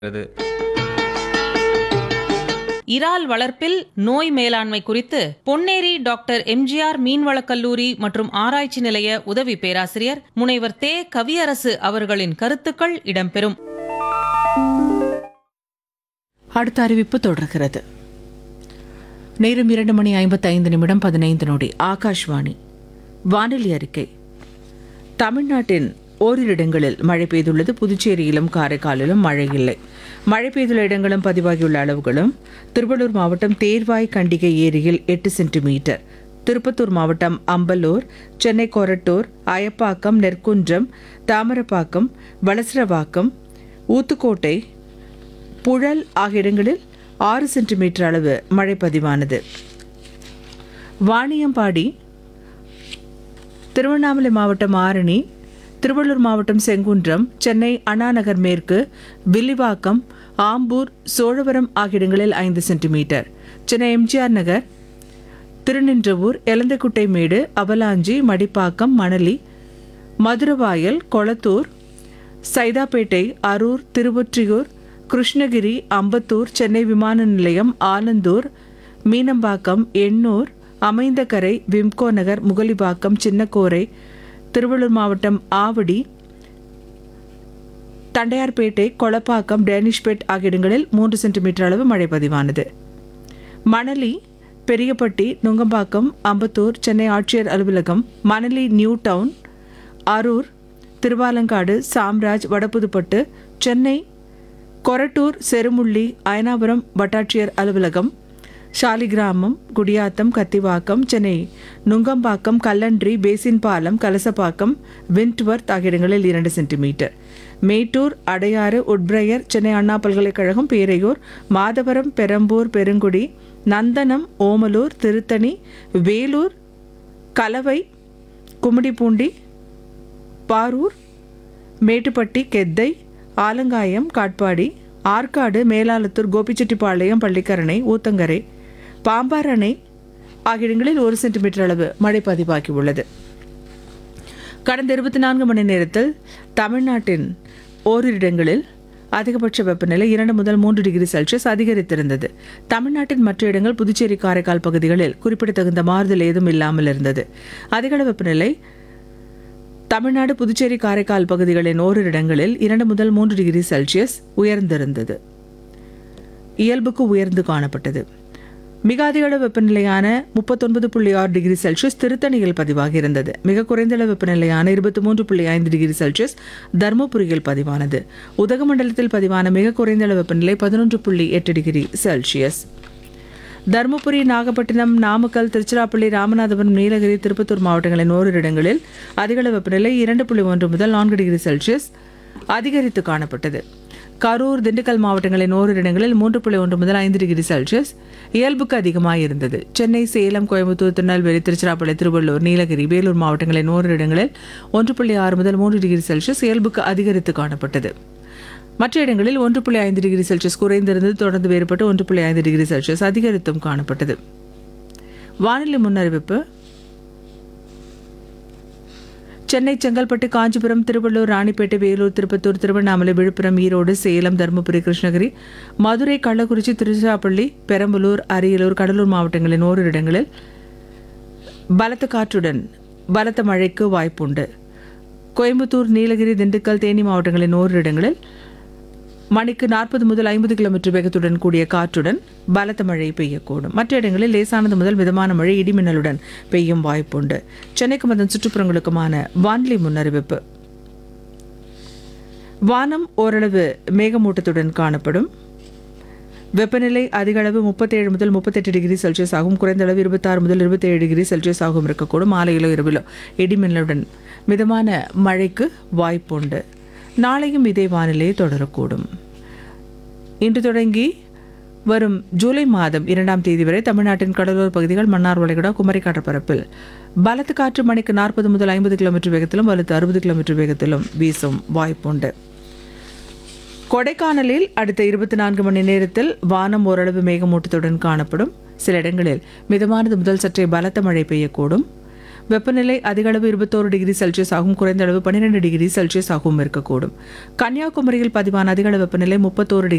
அது இறால் வளர்ப்பில் நோய் மேலாண்மை குறித்து பொன்னேரி டாக்டர் எம்ஜிஆர் மீன்வளக் கல்லூரி மற்றும் ஆராய்ச்சி நிலைய உதவி பேராசிரியர் முனைவர் தே கவியரசு அவர்களின் கருத்துக்கள் இடம்பெறும் அடுத்த அறிவிப்பு தொடர்கிறது நேரம் இரண்டு மணி ஐம்பத்தைந்து நிமிடம் பதினைந்து நொடி ஆகாஷ்வாணி வானிலை அறிக்கை தமிழ்நாட்டின் ஓரிரு இடங்களில் மழை பெய்துள்ளது புதுச்சேரியிலும் காரைக்காலிலும் மழை இல்லை மழை பெய்துள்ள இடங்களும் பதிவாகியுள்ள அளவுகளும் திருவள்ளூர் மாவட்டம் தேர்வாய் கண்டிகை ஏரியில் எட்டு சென்டிமீட்டர் திருப்பத்தூர் மாவட்டம் அம்பலூர் சென்னை கொரட்டூர் அயப்பாக்கம் நெற்குன்றம் தாமரப்பாக்கம் வளசரவாக்கம் ஊத்துக்கோட்டை புழல் ஆகிய இடங்களில் ஆறு சென்டிமீட்டர் அளவு மழை பதிவானது வாணியம்பாடி திருவண்ணாமலை மாவட்டம் ஆரணி திருவள்ளூர் மாவட்டம் செங்குன்றம் சென்னை அண்ணாநகர் மேற்கு வில்லிவாக்கம் ஆம்பூர் சோழவரம் ஆகிய இடங்களில் ஐந்து சென்டிமீட்டர் சென்னை எம்ஜிஆர் நகர் திருநின்றவூர் எலந்தக்குட்டை மேடு அவலாஞ்சி மடிப்பாக்கம் மணலி மதுரவாயல் கொளத்தூர் சைதாப்பேட்டை அரூர் திருவொற்றியூர் கிருஷ்ணகிரி அம்பத்தூர் சென்னை விமான நிலையம் ஆலந்தூர் மீனம்பாக்கம் எண்ணூர் அமைந்தகரை விம்கோ நகர் முகலிபாக்கம் சின்னக்கோரை திருவள்ளூர் மாவட்டம் ஆவடி தண்டையார்பேட்டை கொளப்பாக்கம் டேனிஷ்பேட் ஆகிய இடங்களில் மூன்று சென்டிமீட்டர் அளவு மழை பதிவானது மணலி பெரியப்பட்டி நுங்கம்பாக்கம் அம்பத்தூர் சென்னை ஆட்சியர் அலுவலகம் மணலி நியூ டவுன் அரூர் திருவாலங்காடு சாம்ராஜ் வடபுதுப்பட்டு சென்னை கொரட்டூர் செருமுள்ளி அயனாபுரம் வட்டாட்சியர் அலுவலகம் சாலிகிராமம் குடியாத்தம் கத்திவாக்கம் சென்னை நுங்கம்பாக்கம் கல்லன்றி பேசின்பாலம் கலசப்பாக்கம் விண்ட்வர்த் ஆகிய இடங்களில் இரண்டு சென்டிமீட்டர் மேட்டூர் அடையாறு உட்பிரையர் சென்னை அண்ணா பல்கலைக்கழகம் பேரையூர் மாதவரம் பெரம்பூர் பெருங்குடி நந்தனம் ஓமலூர் திருத்தணி வேலூர் கலவை கும்மிடிப்பூண்டி பாரூர் மேட்டுப்பட்டி கெத்தை ஆலங்காயம் காட்பாடி ஆற்காடு மேலாளத்தூர் கோபிச்செட்டிப்பாளையம் பள்ளிக்கரணை ஊத்தங்கரை பாம்பார் அணை ஆகிய இடங்களில் ஒரு சென்டிமீட்டர் அளவு மழை பதிவாகி உள்ளது கடந்த இருபத்தி நான்கு மணி நேரத்தில் தமிழ்நாட்டின் ஓரிரு இடங்களில் அதிகபட்ச வெப்பநிலை இரண்டு முதல் மூன்று டிகிரி செல்சியஸ் அதிகரித்திருந்தது தமிழ்நாட்டின் மற்ற இடங்கள் புதுச்சேரி காரைக்கால் பகுதிகளில் குறிப்பிடத்தகுந்த மாறுதல் ஏதும் இல்லாமல் இருந்தது அதிகள வெப்பநிலை தமிழ்நாடு புதுச்சேரி காரைக்கால் பகுதிகளின் ஓரிரு இடங்களில் இரண்டு முதல் மூன்று டிகிரி செல்சியஸ் உயர்ந்திருந்தது இயல்புக்கு உயர்ந்து காணப்பட்டது மிக அதிக அளவு வெப்பநிலையான முப்பத்தொன்பது புள்ளி ஆறு டிகிரி செல்சியஸ் திருத்தணியில் பதிவாகி இருந்தது மிக குறைந்த அளவு வெப்பநிலையான இருபத்தி மூன்று புள்ளி ஐந்து டிகிரி செல்சியஸ் தருமபுரியில் பதிவானது உதகமண்டலத்தில் பதிவான மிக குறைந்த அளவு வெப்பநிலை பதினொன்று புள்ளி எட்டு டிகிரி செல்சியஸ் தருமபுரி நாகப்பட்டினம் நாமக்கல் திருச்சிராப்பள்ளி ராமநாதபுரம் நீலகிரி திருப்பத்தூர் மாவட்டங்களின் ஓரிரு இடங்களில் அதிகளவு வெப்பநிலை இரண்டு புள்ளி ஒன்று முதல் நான்கு டிகிரி செல்சியஸ் அதிகரித்து காணப்பட்டது கரூர் திண்டுக்கல் மாவட்டங்களின் ஓரிரு இடங்களில் மூன்று புள்ளி ஒன்று முதல் ஐந்து டிகிரி செல்சியஸ் இயல்புக்கு அதிகமாக இருந்தது சென்னை சேலம் கோயம்புத்தூர் திருநெல்வேலி திருச்சிராப்பள்ளி திருவள்ளூர் நீலகிரி வேலூர் மாவட்டங்களின் ஓரிரு இடங்களில் ஒன்று புள்ளி ஆறு முதல் மூன்று டிகிரி செல்சியஸ் இயல்புக்கு அதிகரித்து காணப்பட்டது மற்ற இடங்களில் ஒன்று புள்ளி ஐந்து டிகிரி செல்சியஸ் குறைந்திருந்தது தொடர்ந்து வேறுபட்டு ஒன்று புள்ளி ஐந்து டிகிரி செல்சியஸ் அதிகரித்தும் காணப்பட்டது வானிலை முன்னறிவிப்பு சென்னை செங்கல்பட்டு காஞ்சிபுரம் திருவள்ளூர் ராணிப்பேட்டை வேலூர் திருப்பத்தூர் திருவண்ணாமலை விழுப்புரம் ஈரோடு சேலம் தருமபுரி கிருஷ்ணகிரி மதுரை கள்ளக்குறிச்சி திருச்சிராப்பள்ளி பெரம்பலூர் அரியலூர் கடலூர் மாவட்டங்களின் ஓரிரு இடங்களில் பலத்த காற்றுடன் பலத்த மழைக்கு வாய்ப்புண்டு கோயம்புத்தூர் நீலகிரி திண்டுக்கல் தேனி மாவட்டங்களின் ஓரிரு இடங்களில் மணிக்கு நாற்பது முதல் ஐம்பது கிலோமீட்டர் வேகத்துடன் கூடிய காற்றுடன் பலத்த மழை பெய்யக்கூடும் மற்ற இடங்களில் லேசானது முதல் மிதமான மழை இடிமின்னலுடன் பெய்யும் வாய்ப்புண்டு சென்னைக்கும் அதன் சுற்றுப்புறங்களுக்குமான வானிலை முன்னறிவிப்பு வானம் ஓரளவு மேகமூட்டத்துடன் காணப்படும் வெப்பநிலை அதிக அளவு முப்பத்தேழு முதல் முப்பத்தெட்டு டிகிரி செல்சியஸ் ஆகும் குறைந்த அளவு இருபத்தாறு முதல் இருபத்தேழு டிகிரி செல்சியஸ் ஆகும் இருக்கக்கூடும் மாலையிலோ இரவிலோ இடிமின்னலுடன் மிதமான மழைக்கு வாய்ப்புண்டு நாளையும் இதே வானிலையை தொடரக்கூடும் இன்று தொடங்கி வரும் ஜூலை மாதம் இரண்டாம் தேதி வரை தமிழ்நாட்டின் கடலோர பகுதிகள் மன்னார் வளைகுடா குமரி கடற்பரப்பில் பலத்த காற்று மணிக்கு நாற்பது முதல் ஐம்பது கிலோமீட்டர் வேகத்திலும் வலுத்து அறுபது கிலோமீட்டர் வேகத்திலும் வீசும் வாய்ப்புண்டு கொடைக்கானலில் அடுத்த இருபத்தி நான்கு மணி நேரத்தில் வானம் ஓரளவு மேகமூட்டத்துடன் காணப்படும் சில இடங்களில் மிதமானது முதல் சற்றே பலத்த மழை பெய்யக்கூடும் வெப்பநிலை அதிக அளவு இருபத்தோரு டிகிரி செல்சியஸ் ஆகும் குறைந்த அளவு பன்னிரெண்டு டிகிரி செல்சியஸ் ஆகவும் இருக்கக்கூடும் கன்னியாகுமரியில் பதிவான அதிக அளவு வெப்பநிலை முப்பத்தோரு டிகிரி